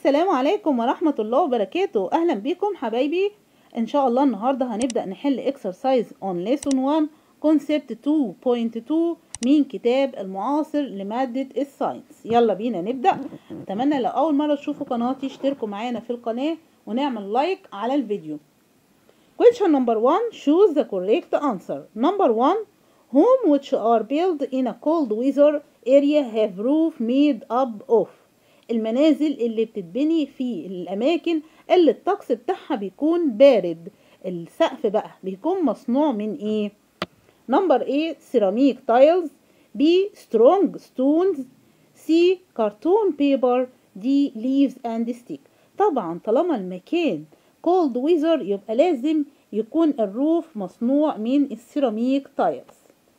السلام عليكم ورحمة الله وبركاته أهلا بكم حبايبي إن شاء الله النهاردة هنبدأ نحل exercise on lesson 1 concept 2.2 من كتاب المعاصر لمادة الساينس يلا بينا نبدأ أتمنى لو أول مرة تشوفوا قناتي اشتركوا معانا في القناة ونعمل لايك على الفيديو question number 1 choose the correct answer number 1 home which are built in a cold weather area have roof made up of المنازل اللي بتتبني في الأماكن اللي الطقس بتاعها بيكون بارد السقف بقى بيكون مصنوع من ايه نمبر A سيراميك تايلز B سترونج ستونز C كرتون بيبر D leaves and stick طبعا طالما المكان cold weather يبقى لازم يكون الروف مصنوع من السيراميك تايلز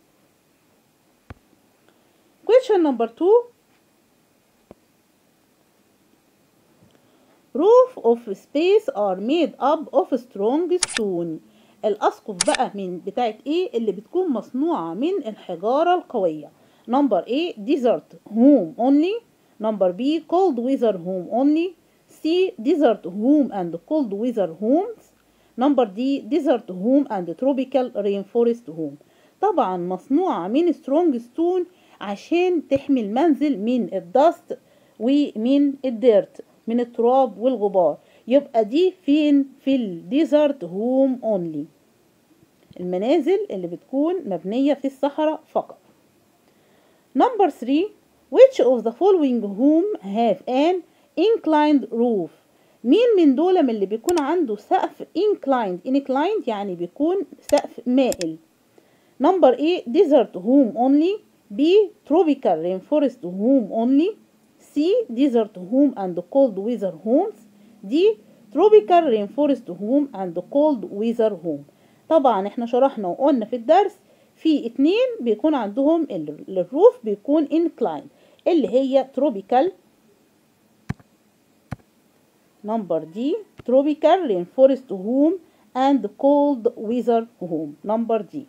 question number 2 roof of space are made up of strong stone الأسقف بقى من بتاعت ايه اللي بتكون مصنوعة من الحجارة القوية نمبر A desert home only نمبر B cold weather home only C desert home and cold weather homes نمبر D desert home and tropical rainforest home طبعا مصنوعة من strong stone عشان تحمي المنزل من الدست ومن الديرت من التراب والغبار يبقى دي فين في الديزرت هوم اونلي المنازل اللي بتكون مبنية في الصحراء فقط نمبر 3 which of the following home have an inclined roof مين من دول من اللي بيكون عنده سقف inclined inclined يعني بيكون سقف مائل نمبر A desert home only B tropical rainforest home only C desert home and cold weather homes D tropical rainforest home and cold weather home طبعا احنا شرحنا وقلنا في الدرس في اتنين بيكون عندهم الروف بيكون inclined اللي هي tropical نمبر دي tropical rainforest home and cold weather home نمبر دي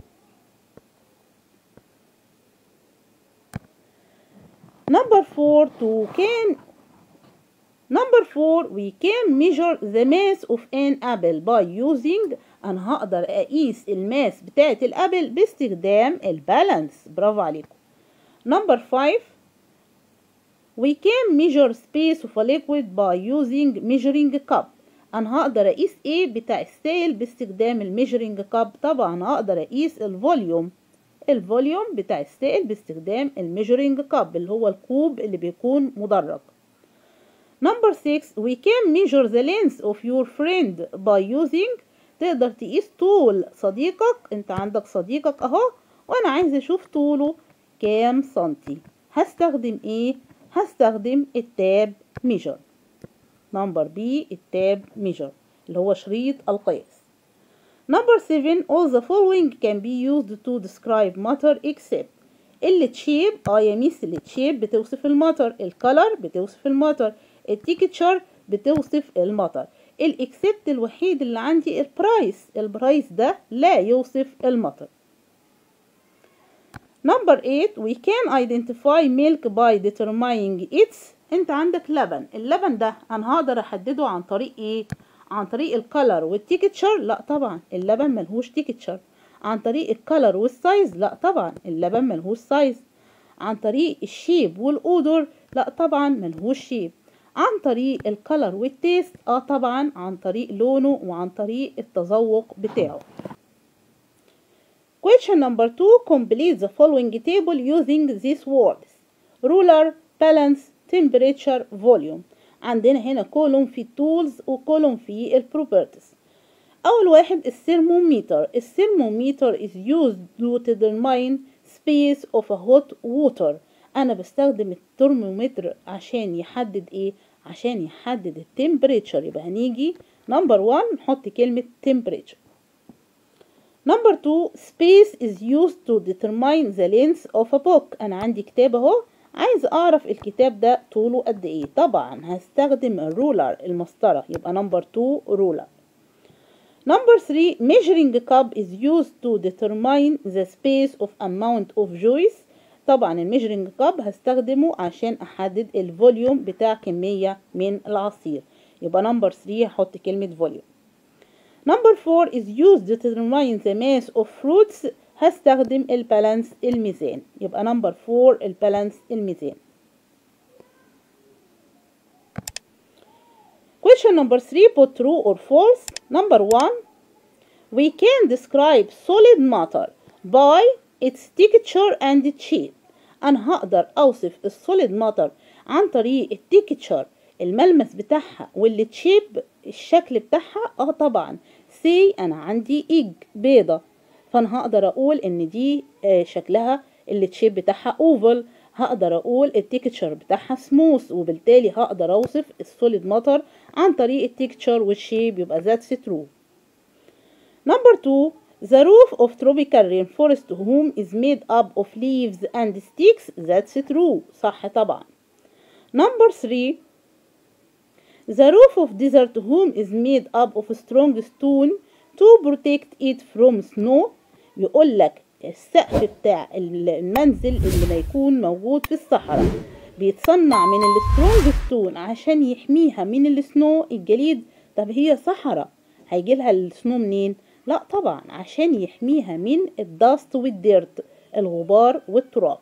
Number four, to can Number four, we can measure the mass of an apple by using أنا هقدر أقيس الماس بتاعة الأبل باستخدام البالانس برافو عليكم. Number five, we can measure space of a liquid by using measuring cup. أنا هقدر أقيس إيه بتاع السائل باستخدام الميجرينج كاب طبعا هقدر أقيس الفوليوم الفوليوم بتاع السائل باستخدام الميجرينج كاب اللي هو الكوب اللي بيكون مدرج نمبر 6 we can measure the length of your friend by using تقدر تقيس طول صديقك انت عندك صديقك اهو وانا عايزه اشوف طوله كام سنتي هستخدم ايه هستخدم التاب ميجر نمبر بي التاب ميجر اللي هو شريط القياس Number 7 all the following can be used to describe matter except التشيب اه يا ميس التشيب بتوصف المطر الكالر بتوصف المطر التيكتشر بتوصف المطر الاكسبت الوحيد اللي عندي البرايس البرايس ده لا يوصف المطر Number 8 we can identify milk by determining its انت عندك لبن اللبن ده انا هقدر احدده عن طريق ايه عن طريق الكلر والتيكتشر لا طبعا اللبن ملهوش تيكتشر عن طريق الكلر والسايز لا طبعا اللبن ملهوش سايز عن طريق الشيب والاودر لا طبعا ملهوش شيب عن طريق الكلر والتيست اه طبعا عن طريق لونه وعن طريق التذوق بتاعه question number 2 complete the following table using these words ruler balance temperature volume عندنا هنا كولوم في التولز وكولوم في البروبرتيز اول واحد الثرمومتر الثرمومتر is used to determine space of a hot water انا بستخدم الترمومتر عشان يحدد ايه عشان يحدد التمبريتشر يبقى هنيجي نمبر 1 نحط كلمة temperature نمبر 2 space is used to determine the length of a book انا عندي كتاب اهو عايز اعرف الكتاب ده طوله قد ايه طبعا هستخدم الرولر المسطره يبقى نمبر 2 رولر نمبر 3 measuring cup is used to determine the space of amount of juice طبعا الميجرنج كاب هستخدمه عشان احدد الفوليوم بتاع كمية من العصير يبقى نمبر 3 هحط كلمة فوليوم نمبر 4 is used to determine the mass of fruits هستخدم البالانس الميزان يبقى نمبر 4 البالانس الميزان Question number 3 put true or false. Number 1 we can describe solid matter by its texture and shape. أنا هقدر أوصف السوليد ماتر عن طريق التكتشر الملمس بتاعها والتشيب الشكل بتاعها اه طبعا سي أنا عندي إيج بيضة فأنا هقدر أقول إن دي آه شكلها التشيب بتاعها أوفل هقدر أقول التكتشر بتاعها سموث وبالتالي هقدر أوصف السوليد ماتر عن طريق التكتشر والشيب يبقى that's true. Number 2 The roof of tropical rainforest home is made up of leaves and sticks. That's true. صح طبعا. Number 3 The roof of desert home is made up of strong stone to protect it from snow. يقول لك السقف بتاع المنزل اللي ما يكون موجود في الصحراء بيتصنع من السترونج ستون عشان يحميها من السنو الجليد طب هي صحراء هيجيلها السنو منين لا طبعا عشان يحميها من الداست والديرت الغبار والتراب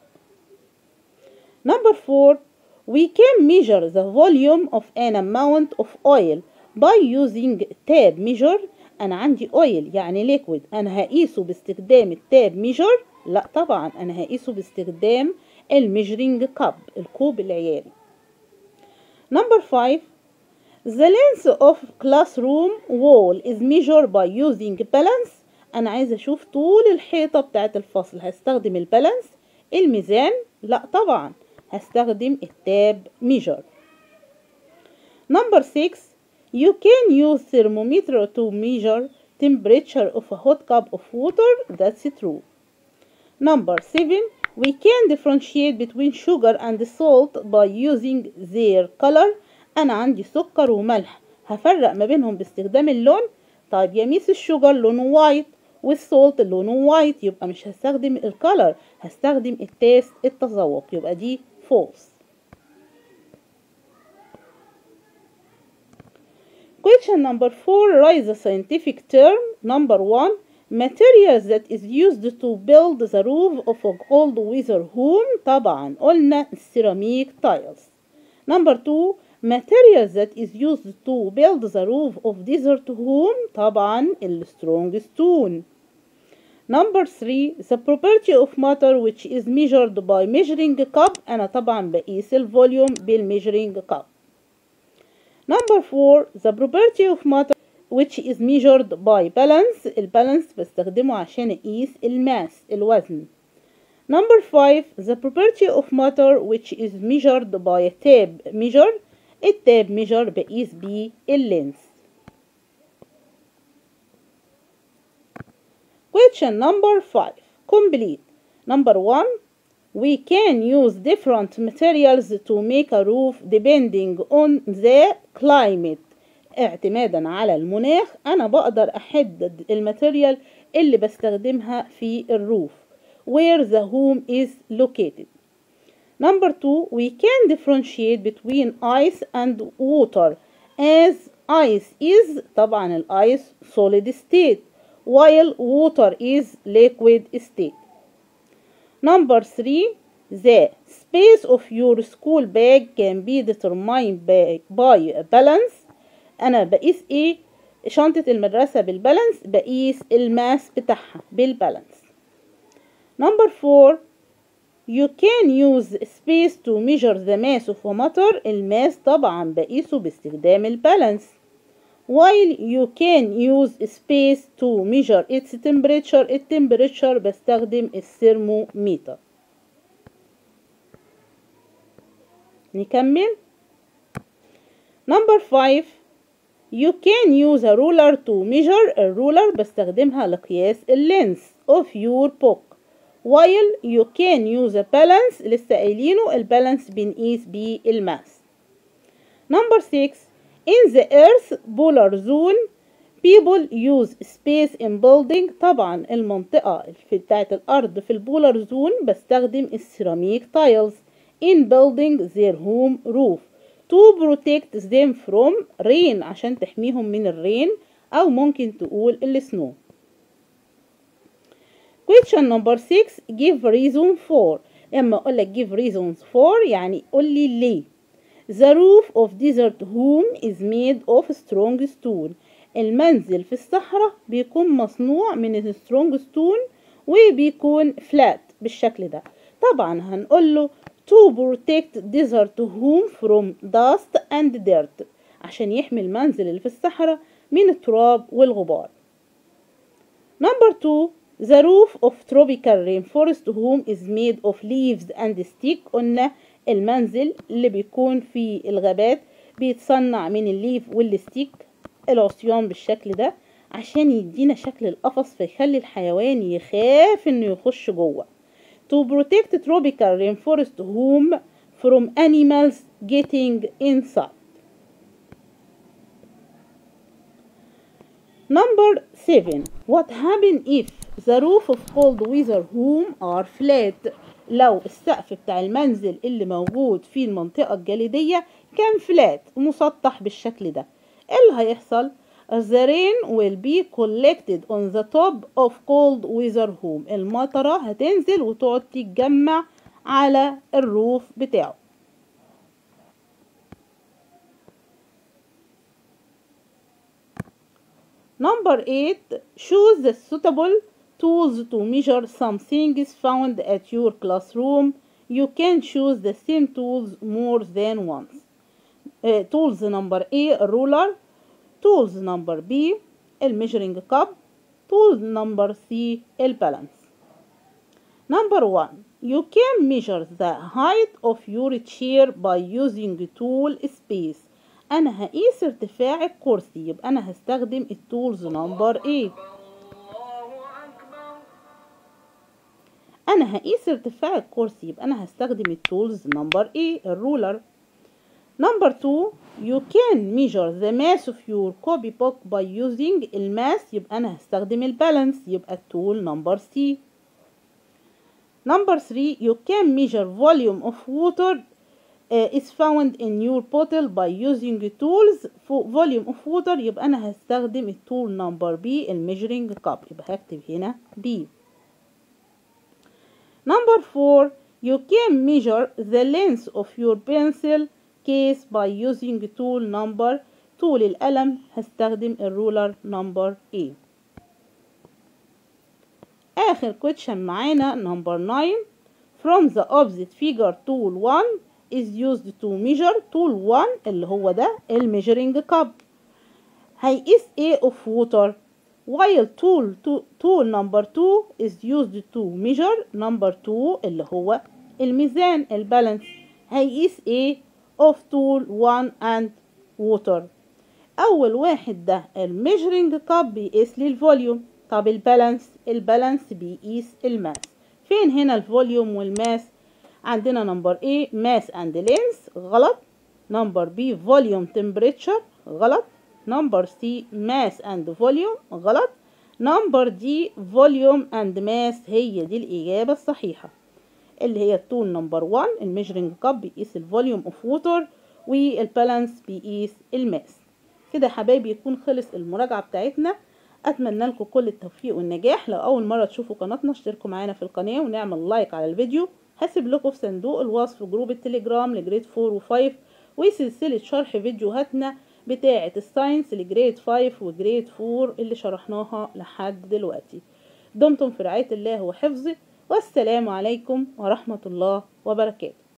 Number 4 We can measure the volume of an amount of oil by using tab measure أنا عندي oil يعني liquid أنا هقيسه باستخدام التاب ميجر لا طبعا أنا هقيسه باستخدام الميجرينج كاب الكوب العياري Number 5 The length of classroom wall is measured by using balance أنا عايزة أشوف طول الحيطة بتاعة الفصل هستخدم البالانس الميزان لا طبعا هستخدم التاب ميجر Number 6 You can use thermometer to measure temperature of a hot cup of water that's true Number 7 We can differentiate between sugar and salt by using their color أنا عندي سكر وملح هفرق ما بينهم باستخدام اللون طيب يا ميس الشوجر لونه وايت والسولت لونه وايت يبقى مش هستخدم الكالر هستخدم التيست التذوق يبقى دي فولس Question number 4 write the scientific term number 1 materials that is used to build the roof of a cold weather home طبعا قلنا السيراميك tiles number 2 materials that is used to build the roof of desert home طبعا السترونج stone number 3 the property of matter which is measured by measuring cup أنا طبعا بقيس الفوليوم بالmeasuring cup number 4 the property of matter which is measured by balance البالانس بستخدمه عشان اقيس الماس الوزن number 5 the property of matter which is measured by a tape measure التاب ميجر بقيس بيه اللينس question number 5 complete number 1 we can use different materials to make a roof depending on the climate اعتمادا على المناخ انا بقدر احدد الماتيريال اللي بستخدمها في الروف where the home is located Number two, we can differentiate between ice and water as ice is طبعا الايس solid state while water is liquid state. Number three, the space of your school bag can be determined by, by balance. أنا بقيس إيه؟ شنطة المدرسة بالبالانس بقيس الماس بتاعها بالبالانس. Number four, You can use space to measure the mass of a matter الماس طبعا بقيسه باستخدام البالانس while you can use space to measure its temperature التمبريتشر بستخدم الثرموميتر نكمل number 5 you can use a ruler to measure الرولر بستخدمها لقياس اللينس of your book while you can use a balance لسه قايلينه البالانس بنقيس بيه الماس number 6 in the earth polar zone people use space in building طبعا المنطقة في بتاعة الأرض في البولار زون بستخدم السيراميك تايلز in building their home roof to protect them from rain عشان تحميهم من الرين أو ممكن تقول السنو question number 6 give reason for لما أقول لك give reasons for يعني قول لي ليه The roof of desert home is made of strong stone المنزل في الصحراء بيكون مصنوع من السترونج ستون وبيكون فلات بالشكل ده طبعا هنقول له to protect desert home from dust and dirt عشان يحمي المنزل اللي في الصحراء من التراب والغبار number two the roof of tropical rainforest home is made of leaves and stick قلنا المنزل اللي بيكون في الغابات بيتصنع من الليف والستيك العصيان بالشكل ده عشان يدينا شكل القفص فيخلي الحيوان يخاف انه يخش جوه to protect tropical rainforest home from animals getting inside number 7 what happen if the roof of cold weather home are flat لو السقف بتاع المنزل اللي موجود في المنطقة الجليدية كان فلات مسطح بالشكل ده ايه اللي هيحصل The rain will be collected on the top of cold weather home المطرة هتنزل وتقعد تتجمع على الروف بتاعه Number 8 choose the suitable tools to measure some things found at your classroom you can choose the same tools more than once uh, tools number A ruler tools number B measuring cup tool number C balance number 1 you can measure the height of your chair by using tool space انا هقيس ارتفاع الكرسي يبقى انا هستخدم التولز نمبر A انا هقيس ارتفاع الكرسي يبقى انا هستخدم التولز نمبر A الرولر نمبر 2 you can measure the mass of your copy book by using الماس يبقى انا هستخدم البالانس يبقى التول نمبر C number 3 you can measure volume of water uh, is found in your bottle by using tools volume of water يبقى انا هستخدم التول نمبر B الميجرينج كاب يبقى هكتب هنا B Number four, you can measure the length of your pencil case by using tool number طول القلم هستخدم الرولر number A آخر question معانا number 9 from the opposite figure tool 1 is used to measure tool 1 اللي هو ده الميجرينج cup هيقيس ايه of water while tool to, tool number 2 is used to measure number 2 اللي هو الميزان البالانس هيقيس ايه of tool 1 and water اول واحد ده الميجرينج كاب بيقيس لي الفوليوم طب البالانس البالانس بيقيس الماس فين هنا الفوليوم والماس عندنا نمبر A ماس اند لينس غلط نمبر B فوليوم تمبريتشر غلط نمبر سي ماس اند فوليوم غلط نمبر دي فوليوم اند ماس هي دي الإجابة الصحيحة اللي هي التول نمبر 1 الميجرنج كاب بيقيس الفوليوم اوف ووتر والبالانس بيقيس الماس كده يا حبايبي يكون خلص المراجعة بتاعتنا اتمنى لكم كل التوفيق والنجاح لو اول مرة تشوفوا قناتنا اشتركوا معانا في القناة ونعمل لايك على الفيديو هسيب لكم في صندوق الوصف جروب التليجرام لجريد 4 و5 وسلسلة شرح فيديوهاتنا بتاعة الساينس لجريد 5 وجريد 4 اللي شرحناها لحد دلوقتي دمتم في رعاية الله وحفظه والسلام عليكم ورحمة الله وبركاته